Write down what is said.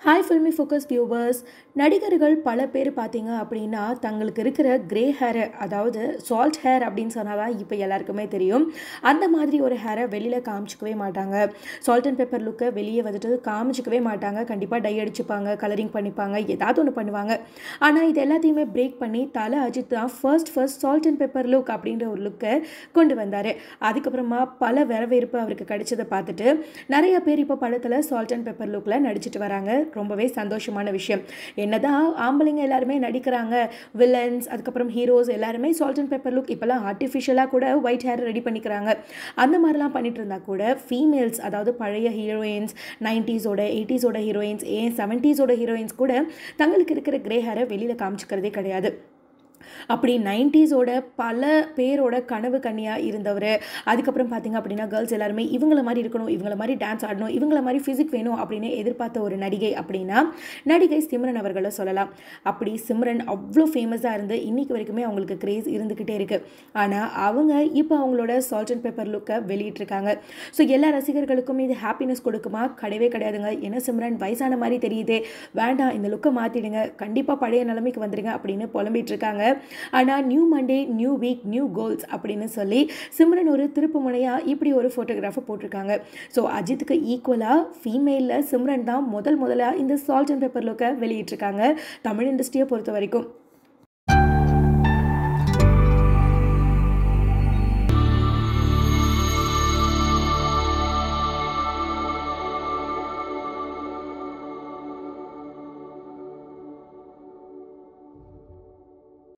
hi filmi focus viewers நடிகர்கள் பல பேர் பார்த்தீங்க அப்படின்னா தங்களுக்கு இருக்கிற கிரே ஹேரை அதாவது சால்ட் ஹேர் அப்படின்னு சொன்னால் தான் இப்போ எல்லாருக்குமே தெரியும் அந்த மாதிரி ஒரு ஹேரை வெளியில் காமிச்சிக்கவே மாட்டாங்க சால்ட் அண்ட் பெப்பர் லுக்கை வெளியே வந்துட்டு காமிச்சிக்கவே மாட்டாங்க கண்டிப்பாக டை அடிச்சுப்பாங்க கலரிங் பண்ணிப்பாங்க ஏதாவது ஒன்று பண்ணுவாங்க ஆனால் இது எல்லாத்தையுமே பிரேக் பண்ணி தலை அஜித் தான் first first salt and pepper look அப்படின்ற ஒரு லுக்கை கொண்டு வந்தார் அதுக்கப்புறமா பல வரவேற்பு அவருக்கு கிடைச்சதை பார்த்துட்டு நிறைய பேர் இப்போ படத்தில் சால்ட் அண்ட் பெப்பர் லுக்கில் நடிச்சிட்டு வராங்க ரொம்பவே சந்தோஷமான விஷயம் என்னதான் ஆம்பளைங்க எல்லாருமே நடிக்கிறாங்க வில்லன்ஸ் அதுக்கப்புறம் ஹீரோஸ் எல்லாருமே சால்ட் அண்ட் பெப்பர் லுக் இப்போல்லாம் ஆர்டிஃபிஷியலாக கூட ஒயிட் ஹேர் ரெடி பண்ணிக்கிறாங்க அந்த மாதிரிலாம் பண்ணிட்டு இருந்தால் கூட ஃபீமேல்ஸ் அதாவது பழைய ஹீரோயின்ஸ் நைன்ட்டீஸோட எயிட்டிஸோட ஹீரோயின்ஸ் ஏன் செவன்ட்டீஸோட ஹீரோயின்ஸ் கூட தங்களுக்கு இருக்கிற கிரே ஹேரை வெளியில் காமிச்சிக்கிறதே கிடையாது அப்படி நைன்ட்டீஸோட பல பேரோட கனவு கன்னியாக இருந்தவர் அதுக்கப்புறம் பார்த்தீங்க அப்படின்னா கேர்ள்ஸ் எல்லாருமே இவங்கள மாதிரி இருக்கணும் இவங்கள மாதிரி டான்ஸ் ஆடணும் இவங்கள மாதிரி ஃபிசிக் வேணும் அப்படின்னு எதிர்பார்த்த ஒரு நடிகை அப்படின்னா நடிகை சிம்ரன் அவர்களை சொல்லலாம் அப்படி சிம்ரன் அவ்வளோ ஃபேமஸாக இருந்து இன்னைக்கு வரைக்குமே அவங்களுக்கு கிரேஸ் இருந்துக்கிட்டே இருக்குது ஆனால் அவங்க இப்போ அவங்களோட சால்ட் அண்ட் பேப்பர் லுக்கை வெளியிட்டிருக்காங்க ஸோ எல்லா ரசிகர்களுக்கும் இது ஹாப்பினஸ் கொடுக்குமா கிடையவே கிடையாதுங்க ஏன்னா சிம்ரன் வயசான மாதிரி தெரியுதே வேண்டாம் இந்த லுக்கை மாற்றிடுங்க கண்டிப்பாக பழைய நிலைமைக்கு வந்துடுங்க அப்படின்னு புலம்பிட்டு இருக்காங்க ஆனால் new Monday new week new goals அப்படின்னு சொல்லி சிம்ரன் ஒரு திருப்பு முனையாக இப்படி ஒரு ஃபோட்டோகிராஃபை போட்டிருக்காங்க ஸோ அஜித்துக்கு ஈக்குவலாக ஃபீமேலில் சிம்ரன் தான் முதல் முதலாக இந்த சால்ட் அண்ட் பேப்பர் லுக்கை வெளியிட்டிருக்காங்க தமிழ் இண்டஸ்ட்ரியை பொறுத்த வரைக்கும்